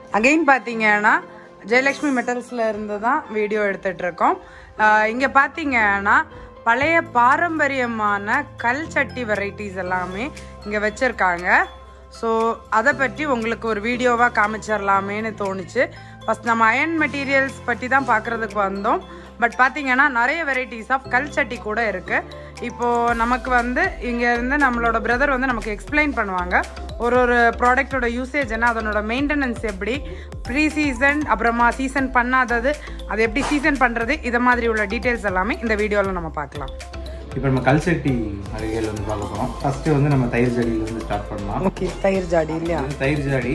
Again பார்த்தீங்கன்னா ஜெயலக்ஷ்மி மெட்டல்ஸில் இருந்து தான் வீடியோ எடுத்துட்டு இருக்கோம் ஆஹ் இங்க பார்த்தீங்கன்னா பழைய பாரம்பரியமான கல் சட்டி வெரைட்டிஸ் எல்லாமே இங்க வச்சிருக்காங்க ஸோ அதை பற்றி உங்களுக்கு ஒரு வீடியோவாக காமிச்சிடலாமேன்னு தோணுச்சு ஃபஸ்ட் நம்ம அயன் மெட்டீரியல்ஸ் பற்றி தான் பார்க்குறதுக்கு வந்தோம் பட் பார்த்தீங்கன்னா நிறைய வெரைட்டிஸ் ஆஃப் கல் சட்டி கூட இருக்குது இப்போது நமக்கு வந்து இங்கே இருந்து நம்மளோட பிரதர் வந்து நமக்கு எக்ஸ்பிளைன் பண்ணுவாங்க ஒரு ஒரு ப்ராடக்ட்டோட யூசேஜ் என்ன அதனோட மெயின்டெனன்ஸ் எப்படி ப்ரீ சீசன் அப்புறமா சீசன் பண்ணாதது அது எப்படி சீசன் பண்ணுறது இதை மாதிரி உள்ள டீட்டெயில்ஸ் எல்லாமே இந்த வீடியோவில் நம்ம பார்க்கலாம் இப்போ நம்ம கல்சட்டி அருகில் வந்து பார்க்க போகிறோம் ஃபஸ்ட்டு வந்து நம்ம தயிர் ஜாடியிலேருந்து ஸ்டார்ட் பண்ணலாம் ஓகே தயிர் ஜாடி இல்லையா இது தயிர் ஜாடி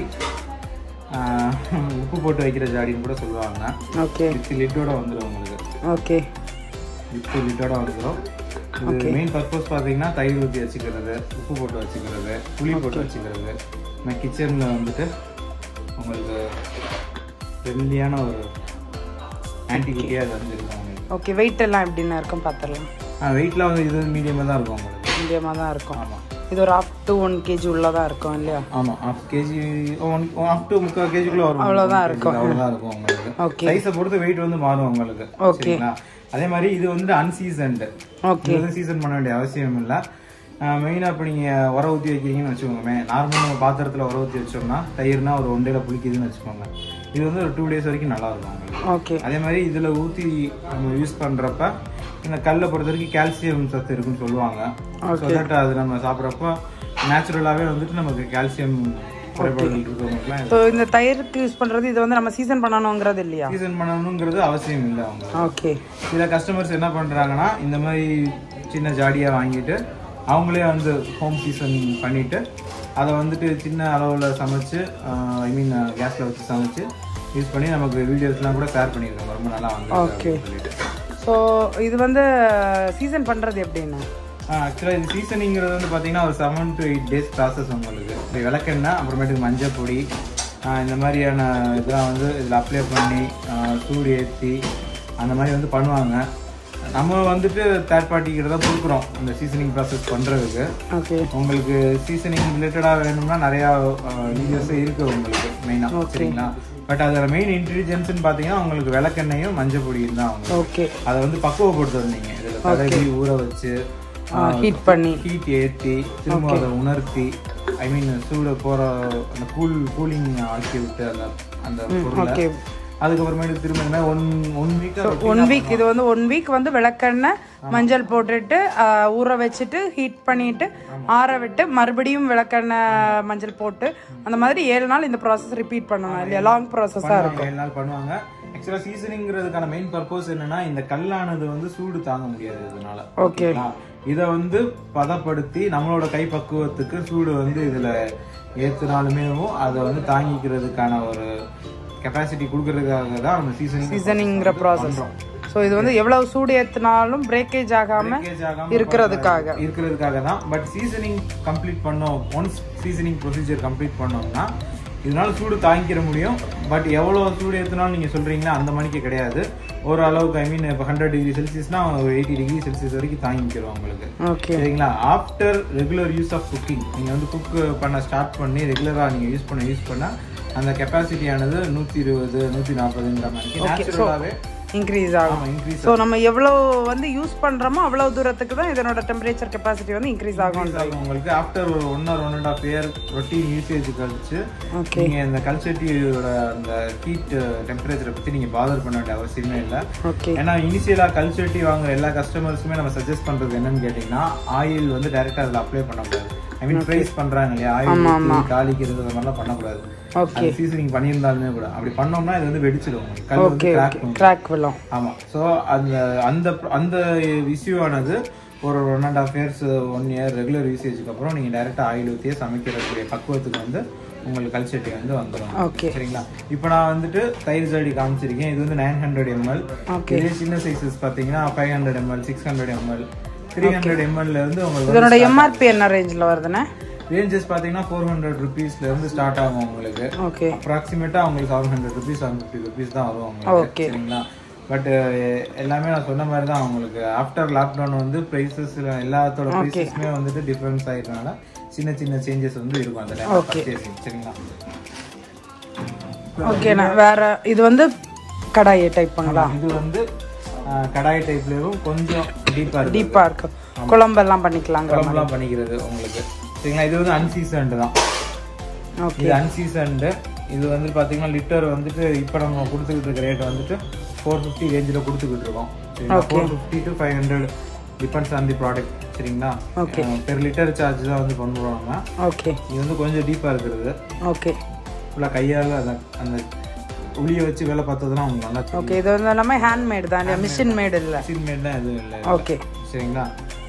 ஆஹ், உப்பு போட்டு வைக்கிற ஜாடின்னு கூட சொல்லுவாங்க ஓகே வித் லிட்டோட வந்துடும் உங்களுக்கு ஓகே வித் லிட்டோட வந்துடும் இது மெயின் பர்பஸ் பார்த்தீங்கன்னா தயிர் ஊற்றி வச்சுக்கிறது உப்பு போட்டு வச்சுக்கிறது புளி போட்டு வச்சுக்கிறது நம்ம கிச்சனில் வந்துட்டு உங்களுக்கு ஃப்ரெண்ட்லியான ஒரு ஆன்டிகுட்டியாக அது வந்துருக்கும் உங்களுக்கு ஓகே வெயிட் எல்லாம் எப்படின்னு இருக்கும் பார்த்துடலாம் வெயிட்லாம் வந்து இது மீடியமாக தான் இருக்கும் உங்களுக்கு மீடியமாக தான் இருக்கும் ஆமாம் இது ஒரு ஆஃப் டு ஒன் கேஜி உள்ளதாக இருக்கும் இல்லையா ஆமாம் half KG one half to முக்கால் கேஜிக்குள்ளே வரும் அவ்வளவுதான் இருக்கும். அவ்வளோதான் இருக்கும் உங்களுக்கு ஓகே சைஸை பொறுத்து வெயிட் வந்து மாறும் உங்களுக்கு Okay. சரிங்களா அதே மாதிரி இது வந்துட்டு அன்சீசன்டு ஓகே இது வந்து சீசன் பண்ண வேண்டிய அவசியம் இல்லை மெயினாக இப்போ நீங்கள் உர ஊற்றி வைக்கிறீங்கன்னு வச்சுக்கோங்க நார்மலாக நம்ம பாத்திரத்தில் உர ஊற்றி வச்சோம்னா தயிர்னா ஒரு ஒன் டேல புளிக்குதுன்னு வச்சுக்கோங்க இது வந்து ஒரு டூ டேஸ் வரைக்கும் நல்லா இருக்கும் உங்களுக்கு ஓகே அதே மாதிரி இதில் ஊற்றி நம்ம யூஸ் பண்ணுறப்ப இந்த கல்லை பொறுத்த வரைக்கும் கால்சியம் சத்து இருக்குன்னு சொல்லுவாங்க ஸோ தட் அது நம்ம சாப்பிட்றப்ப நேச்சுரலாகவே வந்துட்டு நமக்கு கால்சியம் குறைபாடுகள் இருக்கவங்களுக்குலாம் ஸோ இந்த தயிருக்கு யூஸ் பண்ணுறது இது வந்து நம்ம சீசன் பண்ணணுங்கிறது இல்லையா சீசன் பண்ணணுங்கிறது அவசியம் இல்லை அவங்க ஓகே சில கஸ்டமர்ஸ் என்ன பண்ணுறாங்கன்னா இந்த மாதிரி சின்ன ஜாடியாக வாங்கிட்டு அவங்களே வந்து ஹோம் சீசன் பண்ணிவிட்டு அதை வந்துட்டு சின்ன அளவில் சமைச்சு ஐ மீன் கேஸில் வச்சு சமைச்சு யூஸ் பண்ணி நமக்கு வீடியோஸ்லாம் கூட ஷேர் பண்ணியிருக்காங்க ரொம்ப நல்லா வந்து Okay. சொல்லிட்டு ஸோ இது வந்து சீசன் பண்ணுறது எப்படின்னா ஆக்சுவலாக இது சீசனிங்கிறது வந்து பார்த்தீங்கன்னா ஒரு seven to eight days process உங்களுக்கு இப்படி விளக்கெண்ணெய் அப்புறமேட்டுக்கு மஞ்சள் பொடி ஆஹ் இந்த மாதிரியான இதெல்லாம் வந்து இதில் அப்ளை பண்ணி ஆஹ் சூடு ஏற்றி அந்த மாதிரி வந்து பண்ணுவாங்க நம்ம வந்துட்டு தேர்ட் பார்ட்டிக்கிட்ட தான் கொடுக்குறோம் இந்த சீசனிங் ப்ராசஸ் பண்ணுறதுக்கு ஓகே உங்களுக்கு சீசனிங் ரிலேட்டடாக வேணும்னா நிறையா வீடியோஸே இருக்குது உங்களுக்கு மெயினாக சரிங்களா பட் அதில் மெயின் இன்க்ரீடியன்ஸ்னு பார்த்தீங்கன்னா உங்களுக்கு விளக்கெண்ணையும் மஞ்சள் பொடியும் தான் அவங்க ஓகே அதை வந்து பக்குவப்படுத்த வந்தீங்க இதில் தடவி ஊற வச்சு ஹீட் பண்ணி ஹீட் ஏற்றி திரும்ப அதை உணர்த்தி ஐ மீன் சூடு போகிற அந்த கூல் கூலிங் ஆக்கி விட்டு அந்த அந்த பொருளை ஓகே அதுக்கப்புறமேட்டு திரும்ப இந்த மாதிரி one one week one week இது வந்து ஒன் வீக் வந்து விளக்கெண்ணெய் மஞ்சள் போட்டுட்டு ஆஹ், ஊற வச்சுட்டு ஹீட் பண்ணிட்டு ஆற விட்டு மறுபடியும் விளக்கெண்ணெய் மஞ்சள் போட்டு அந்த மாதிரி ஏழு நாள் இந்த ப்ராசஸ் ரிப்பீட் பண்ணணும் இல்லையா லாங் ப்ராசஸாக இருக்கும் ஏழு நாள் பண்ணுவாங்க ஆக்சுவலாக சீசனிங்கிறதுக்கான மெயின் பர்பஸ் என்னன்னா இந்த கல்லானது வந்து சூடு தாங்க முடியாது இதனால Okay. ஓகேங்களா? இதை வந்து பதப்படுத்தி நம்மளோட கை பக்குவத்துக்கு சூடு வந்து இதுல ஏத்துனாலுமே அதை வந்து தாங்கிக்கிறதுக்கான ஒரு கெப்பாசிட்டி கொடுக்கறதுக்காக தான் நம்ம சீசனிங் சீசனிங்கிற ப்ராசஸ் ஸோ இது வந்து எவ்வளவு சூடு ஏற்றினாலும் பிரேக்கேஜ் ஆகாம இருக்கிறதுக்காக இருக்கிறதுக்காக தான் பட் சீசனிங் கம்ப்ளீட் பண்ணோம் ஒன்ஸ் சீசனிங் ப்ரொசீஜர் கம்ப்ளீட் பண்ணோம்னா இதனால சூடு தாங்கிக்கிற முடியும் பட் எவ்வளோ சூடு ஏற்றினாலும் நீங்கள் சொல்கிறீங்களா அந்த மணிக்கு கிடையாது ஒரு அளவுக்கு ஐ மீன் இப்போ ஹண்ட்ரட் டிகிரி செல்சியஸ்னா ஒரு எயிட்டி டிகிரி செல்சியஸ் வரைக்கும் தாங்கிக்கிறோம் உங்களுக்கு ஓகே சரிங்களா after regular use of cooking நீங்கள் வந்து குக் பண்ண ஸ்டார்ட் பண்ணி ரெகுலராக நீங்கள் யூஸ் பண்ண யூஸ் பண்ண அந்த கெப்பாசிட்டியானது நூற்றி இருபது நூற்றி நாற்பதுங்கிற மாதிரி நேச்சுரலாகவே இன்க்ரீஸ் ஆகும் ஆமாம் இன்க்ரீஸ் ஸோ நம்ம எவ்வளோ வந்து யூஸ் பண்ணுறோமோ அவ்வளோ தூரத்துக்கு தான் இதனோட டெம்பரேச்சர் கெப்பாசிட்டி வந்து இன்க்ரீஸ் ஆகும் ஆகும் உங்களுக்கு ஆஃப்டர் ஒரு one or one and of year routine usage கழிச்சு ஓகே நீங்க இந்த கல்ச்சட்டியோட அந்த ஹீட் டெம்பரேச்சரை பத்தி நீங்க பாதர் பண்ண வேண்டிய அவசியமே இல்லை ஓகே ஏன்னா இனிஷியலா கல்ச்சட்டி வாங்குற எல்லா கஸ்டமர்ஸுமே நம்ம சஜஸ்ட் பண்றது என்னன்னு கேட்டீங்கன்னா ஆயில் வந்து டைரக்டா அதில் அப்ளை பண்ணக்கூடாது ஐ மீன் ப்ரைஸ் பண்றாங்க இல்லையா ஆயில் தாளிக்கிறது அந்த மாதிரிலாம் பண்ணக்கூடாது ஓகே அது சீசனிங் பண்ணியிருந்தாலுமே கூட அப்படி பண்ணோம்னா இது வந்து வெடிச்சிடும் உங்களுக்கு. கல் வந்து ஓகே கிராக் ஓகே ட்ராக் விழும் ஆமா ஸோ அந்த அந்த அந்த இஷ்யூ ஆனது ஒரு one and of years one year regular யூசேஜுக்கு அப்புறம் நீங்கள் டைரெக்டாக ஆயில் ஊற்றியே சமைக்கிறக்கூடிய பக்குவத்துக்கு வந்து உங்களுக்கு கல்ச்சட்டி வந்து வந்துடும் ஓகே சரிங்களா இப்போ நான் வந்துட்டு தயிர் ஜாடி காமிச்சிருக்கேன் இது வந்து நைன் ஹண்ட்ரட் எம்எல் Okay. இதே சின்ன சைஸஸ் பார்த்தீங்கன்னா five hundred ml six hundred ml three hundred எம்எல்ல இருந்து உங்களுக்கு இதனோட எம்ஆர்பி என்ன ரேஞ்சில் வருதுண்ணே ரேஞ்சஸ் பார்த்தீங்கன்னா ஃபோர் ஹண்ட்ரட் ருபீஸ்ல இருந்து ஸ்டார்ட் ஆகும் உங்களுக்கு ஓகே அப்ராக்சிமேட்டா உங்களுக்கு seven hundred rupees seven fifty rupees தான் வரும் உங்களுக்கு Okay. சரிங்களா பட் எல்லாமே நான் சொன்ன மாதிரி தான் உங்களுக்கு ஆஃப்டர் லாக்டவுன் வந்து ப்ரைஸஸ் எல்லாத்தோட ப்ரைஸஸுமே வந்துட்டு டிஃப்ரென்ஸ் ஆயிட்டனால சின்ன சின்ன சேஞ்சஸ் வந்து இருக்கும் அந்த டைம் Okay. பர்ச்சேசிங் சரிங்களா ஓகேண்ணா வேற இது வந்து கடாய் டைப்புங்களா இது வந்து ஆஹ், கடாய் டைப்லயும் கொஞ்சம் டீப்பா இருக்கு டீப்பா இருக்கு குழம்பெல்லாம் பண்ணிக்கலாங்க குழம்புலாம் பண்ணிக்கிறது உங்களுக்கு சரிங்களா இது வந்து அன்சீசன்டு தான் ஓகே இது அன்சீசன்டு இது வந்து பாத்தீங்கன்னா லிட்டர் வந்துட்டு இப்போ நம்ம கொடுத்துக்கிட்டு இருக்க ரேட் வந்துட்டு ஃபோர் ஃபிஃப்டி ரேஞ்சில் கொடுத்துக்கிட்டு இருக்கோம் சரிங்களா four fifty to five hundred depends on the product சரிங்களா பெர் லிட்டர் சார்ஜ் தான் வந்து பண்ணுவாங்க ஓகே இது வந்து கொஞ்சம் டீப்பாக இருக்கிறது ஓகே ஃபுல்லாக கையால் அந்த அந்த உளியை வச்சு வேலை பார்த்ததுலாம் உங்களுக்கு நல்லா தெரியும் ஓகே இது வந்து எல்லாமே ஹேண்ட்மேட் தான் இல்லையா மிஷின் மேட் இல்லை சீன்மேட் தான் எதுவும் இல்லை ஓகே சரிங்களா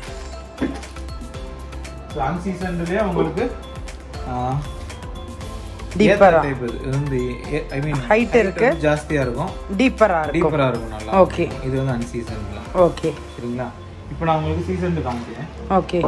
ஸோ அன்சீசன்லேயே உங்களுக்கு டீப்பரா டைப் இது இது வந்து ஐ மீன் ஹைட் இருக்கு ஜாஸ்தியாக இருக்கும் டீப்பரா இருக்கும் டீப்பராக இருக்கும் நல்லா ஓகே இது வந்து அன்சீசன்ல ஓகே சரிங்களா இப்போ நான் உங்களுக்கு சீசன் காமிக்கிறேன் ஓகே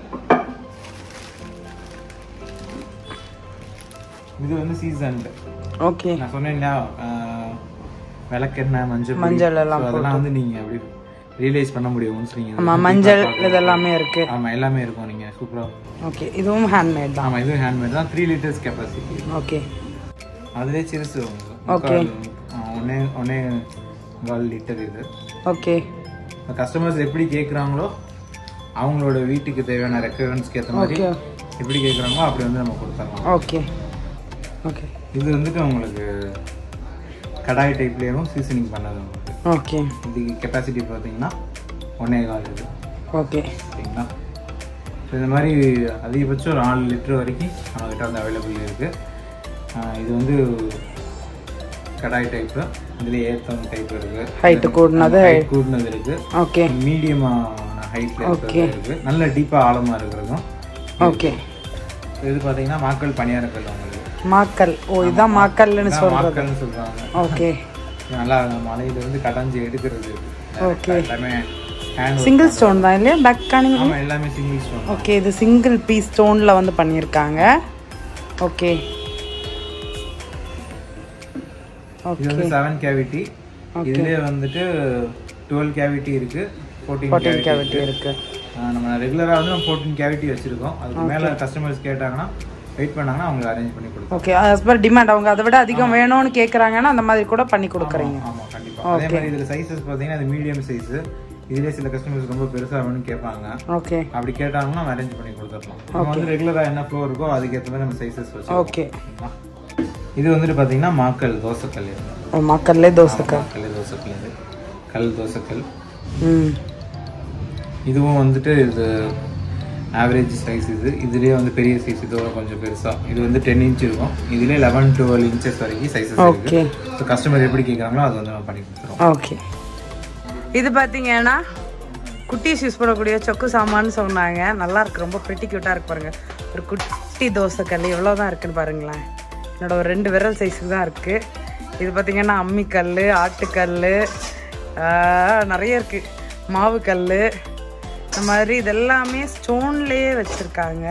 இது வந்து சீசன் ஓகே நான் சொன்னேன் இல்லையா ஆஹ், விளக்கெண்ணெய் மஞ்சள் பொடி. மஞ்சள் எல்லாம் So, அதெல்லாம் வந்து நீங்க அப்படி ரியலைஸ் பண்ண முடியும் once நீங்க ஆமா மஞ்சள் இதெல்லாமே இருக்கு ஆமா எல்லாமே இருக்கும் நீங்க சூப்பரா ஓகே இதுவும் ஹேண்ட்மேட் தான் ஆமா இதுவும் ஹேண்ட்மேட் தான் த்ரீ லிட்டர்ஸ் கெப்பாசிட்டி ஓகே அதுலேயே சிறுசு உங்களுக்கு முக்கால், ஆ, ஒன்னே ஒன்னே கால் லிட்டர் இது ஓகே கஸ்டமர்ஸ் எப்படி கேட்குறாங்களோ அவங்களோட வீட்டுக்கு தேவையான ரெக்குவயர்மெண்ட்ஸ்க்கு ஏற்ற மாதிரி ஓகே எப்படி கேட்குறாங்களோ அப்படி வந்து நம்ம கொடுத்துடலாம் ஓகே ஓகே இது வந்துட்டு உங்களுக்கு கடாய் டைப்லேயும் சீசனிங் பண்ணது உங்களுக்கு ஓகே இதுக்கு கெப்பாசிட்டி பார்த்தீங்கன்னா ஒன்னே கால் இது ஓகே சரிங்களா ஸோ இந்த மாதிரி அதிகபட்சம் ஒரு நாலு லிட்டர் வரைக்கும் நம்மக்கிட்ட வந்து அவைலபிள் இருக்குது இது வந்து கடாய் டைப்பு இதில் ஏத்தம் டைப் இருக்குது ஹைட்டு கூடினது கூடினது இருக்குது ஓகே மீடியமான ஹைட்டில் இருக்கிறது இருக்குது நல்ல டீப்பாக ஆழமாக இருக்கிறதும் ஓகே இது பார்த்தீங்கன்னா மாக்கள் பணியாரக்கல் உங்களுக்கு மாக்கல் ஓ இதுதான் மாக்கல்னு இதான் சொல்றது மாக்கல்னு சொல்கிறாங்க ஓகே நல்லா மலையில இருந்து கடைஞ்சி எடுக்கிறது Okay. எல்லாமே ஹேண்ட் சிங்கிள் ஸ்டோன் தான் இல்லையா பேக் காணிங்க ஆமாம் எல்லாமே சிங்கிள் ஸ்டோன் ஓகே இது சிங்கிள் பீஸ் ஸ்டோனில் வந்து பண்ணியிருக்காங்க ஓகே இது ஓகே வந்து செவன் கேவிட்டி இதுலயே வந்துட்டு டுவெல் கேவிட்டி இருக்கு ஃபோர்டீன் ஃபோர்டீன் கேவிட்டி கேவிட்டி இருக்கு நம்ம ரெகுலரா வந்து நம்ம ஃபோர்டீன் கேவிட்டி வச்சிருக்கோம் அதுக்கு மேல கஸ்டமர்ஸ் கேட்டாங்கன்னா வெயிட் பண்ணாங்கன்னா அவங்க அரேஞ்ச் பண்ணி கொடுப்போம் ஓகே as per டிமாண்ட் அவங்க அதை விட அதிகம் வேணும்னு கேட்குறாங்கன்னா அந்த மாதிரி கூட பண்ணி கொடுக்குறீங்க ஆமா கண்டிப்பா அதே மாதிரி இதுல சைஸஸ் பாத்தீங்கன்னா அது மீடியம் சைஸ் இதுலயே சில கஸ்டமர்ஸ் ரொம்ப பெருசா வேணும்னு கேட்பாங்க ஓகே அப்படி கேட்டாங்கன்னா நம்ம அரேஞ்ச் பண்ணி கொடுத்துடலாம் நம்ம வந்து ரெகுலரா என்ன ஃப்ளோ இருக்கோ அதுக்கேற்ற மாதிரி நம்ம சைஸஸ் வச்சிருக்கோம் ஓகே இது வந்துட்டு பாத்தீங்கன்னா மாக்கல் தோசைக்கல் இது. ஓ மக்கள்லே தோசைக்கா மாக்கல் தோசைக்கல் இது கல் தோசைக்கல் ம் இதுவும் வந்துட்டு இது ஆவரேஜ் சைஸ் இது இதுலேயே வந்து பெரிய சைஸ் இதோட கொஞ்சம் பெருசா இது வந்து டென் இன்ச் இருக்கும் இதுலேயே லெவன் டுவெல் இன்ச்சஸ் வரைக்கும் சைஸஸ் இருக்கு ஓகே ஸோ கஸ்டமர் எப்படி கேட்குறாங்களோ அது வந்து நம்ம பண்ணி கொடுத்துருவோம் ஓகே இது பார்த்தீங்கன்னா குட்டீஸ் யூஸ் பண்ணக்கூடிய சொக்கு சாமான்னு சொன்னாங்க நல்லா இருக்கு ரொம்ப பிரிட்டி க்யூட்டாக இருக்கு பாருங்க ஒரு குட்டி தோசைக்கல் எவ்வளோ தான் இருக்குன்னு பாருங்களேன் என்னோட ஒரு ரெண்டு விரல் சைஸுக்கு தான் இருக்கு இது பார்த்தீங்கன்னா அம்மிக்கல் ஆட்டுக்கல் ஆஹ், நிறைய இருக்கு மாவு கல் இந்த மாதிரி இதெல்லாமே ஸ்டோன்லேயே வச்சுருக்காங்க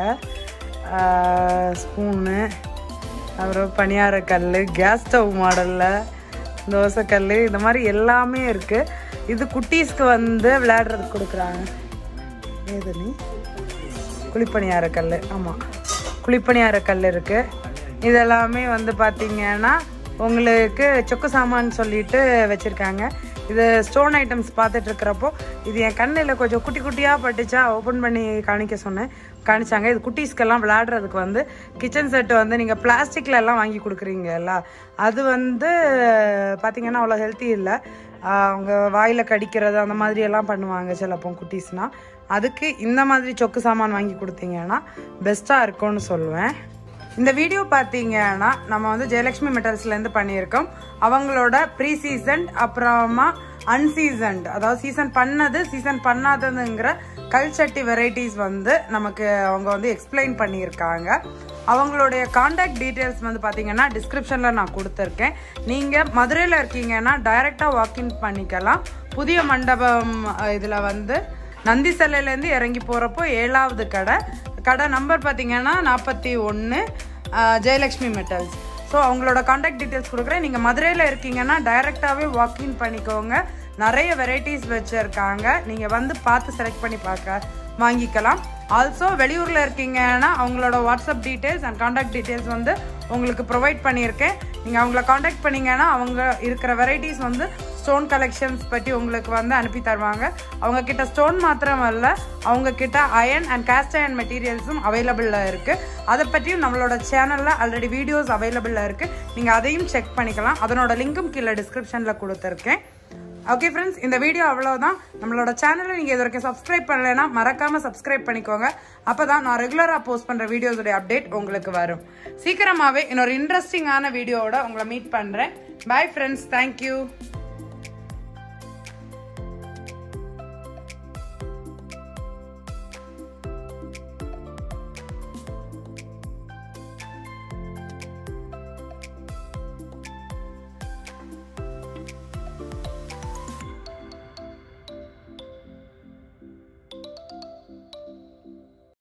ஸ்பூனு அப்புறம் பணியாரக்கல் கேஸ் ஸ்டவ் மாடலில் தோசைக்கல் இந்த மாதிரி எல்லாமே இருக்குது இது குட்டீஸ்க்கு வந்து விளையாடுறதுக்கு கொடுக்குறாங்க ஏது நீ குழிப்பணியார கல் ஆமாம் குழிப்பணியார கல் இருக்குது இதெல்லாமே வந்து பார்த்தீங்கன்னா உங்களுக்கு சொக்கு சாமான் சொல்லிட்டு வச்சுருக்காங்க இது ஸ்டோன் ஐட்டம்ஸ் பார்த்துட்டு இருக்கிறப்போ இது என் கண்ணில் கொஞ்சம் குட்டி குட்டியாக பட்டுச்சா ஓப்பன் பண்ணி காணிக்க சொன்னேன் காணிச்சாங்க இது குட்டீஸ்க்கெல்லாம் விளையாடுறதுக்கு வந்து கிச்சன் செட்டு வந்து நீங்கள் பிளாஸ்டிக்ல எல்லாம் வாங்கி கொடுக்குறீங்கல்ல அது வந்து பார்த்தீங்கன்னா அவ்வளோ ஹெல்த்தி இல்லை அவங்க வாயில் கடிக்கிறது அந்த மாதிரி எல்லாம் பண்ணுவாங்க சிலப்போ குட்டீஸ்னால் அதுக்கு இந்த மாதிரி சொக்கு சாமான் வாங்கி கொடுத்தீங்கன்னா பெஸ்ட்டாக இருக்கும்னு சொல்லுவேன் இந்த வீடியோ பார்த்தீங்கன்னா நம்ம வந்து ஜெயலக்ஷ்மி மெட்டல்ஸ்லேருந்து பண்ணியிருக்கோம் அவங்களோட ப்ரீ சீசன் அப்புறமா அன்சீசன்ட் அதாவது சீசன் பண்ணது சீசன் பண்ணாததுங்கிற கல்ச்சட்டி வெரைட்டிஸ் வந்து நமக்கு அவங்க வந்து எக்ஸ்பிளைன் பண்ணியிருக்காங்க அவங்களுடைய காண்டாக்ட் டீட்டெயில்ஸ் வந்து பார்த்தீங்கன்னா டிஸ்கிரிப்ஷனில் நான் கொடுத்துருக்கேன் நீங்கள் மதுரையில் இருக்கீங்கன்னா டைரெக்டாக வாக்இன் பண்ணிக்கலாம் புதிய மண்டபம் இதில் வந்து நந்தி சிலையிலேருந்து இறங்கி போகிறப்போ ஏழாவது கடை கடை நம்பர் பார்த்தீங்கன்னா நாற்பத்தி ஒன்று ஜெயலக்ஷ்மி மெட்டல்ஸ் ஸோ அவங்களோட காண்டாக்ட் டீட்டெயில்ஸ் கொடுக்குறேன் நீங்கள் மதுரையில் இருக்கீங்கன்னா டைரெக்டாகவே வாக்இன் பண்ணிக்கோங்க நிறைய வெரைட்டிஸ் வச்சுருக்காங்க நீங்கள் வந்து பார்த்து செலக்ட் பண்ணி பார்க்க வாங்கிக்கலாம் ஆல்சோ வெளியூரில் இருக்கீங்கன்னா அவங்களோட WhatsApp details and contact details வந்து உங்களுக்கு ப்ரொவைட் பண்ணியிருக்கேன் நீங்கள் அவங்கள காண்டாக்ட் பண்ணீங்கன்னா அவங்க இருக்கிற வெரைட்டிஸ் வந்து ஸ்டோன் கலெக்ஷன்ஸ் பற்றி உங்களுக்கு வந்து அனுப்பி தருவாங்க அவங்க கிட்ட ஸ்டோன் மாத்திரம் அல்ல அவங்க கிட்ட அயன் அண்ட் காஸ்ட் அயன் மெட்டீரியல்ஸும் அவைலபிளில் இருக்குது அதை பற்றியும் நம்மளோட சேனலில் ஆல்ரெடி வீடியோஸ் அவைலபிளில் இருக்குது நீங்கள் அதையும் செக் பண்ணிக்கலாம் அதனோட லிங்க்கும் கீழே டிஸ்கிரிப்ஷனில் கொடுத்துருக்கேன் ஓகே ஃப்ரெண்ட்ஸ் இந்த வீடியோ அவ்வளோதான் நம்மளோட சேனலை நீங்கள் இது வரைக்கும் சப்ஸ்கிரைப் பண்ணலைன்னா மறக்காமல் சப்ஸ்கிரைப் பண்ணிக்கோங்க அப்போ தான் நான் ரெகுலராக போஸ்ட் பண்ணுற வீடியோஸுடைய அப்டேட் உங்களுக்கு வரும் சீக்கிரமாகவே இன்னொரு இன்ட்ரெஸ்டிங்கான வீடியோவோட உங்களை மீட் பண்ணுறேன் பை ஃப்ரெண்ட்ஸ் தேங்க்யூ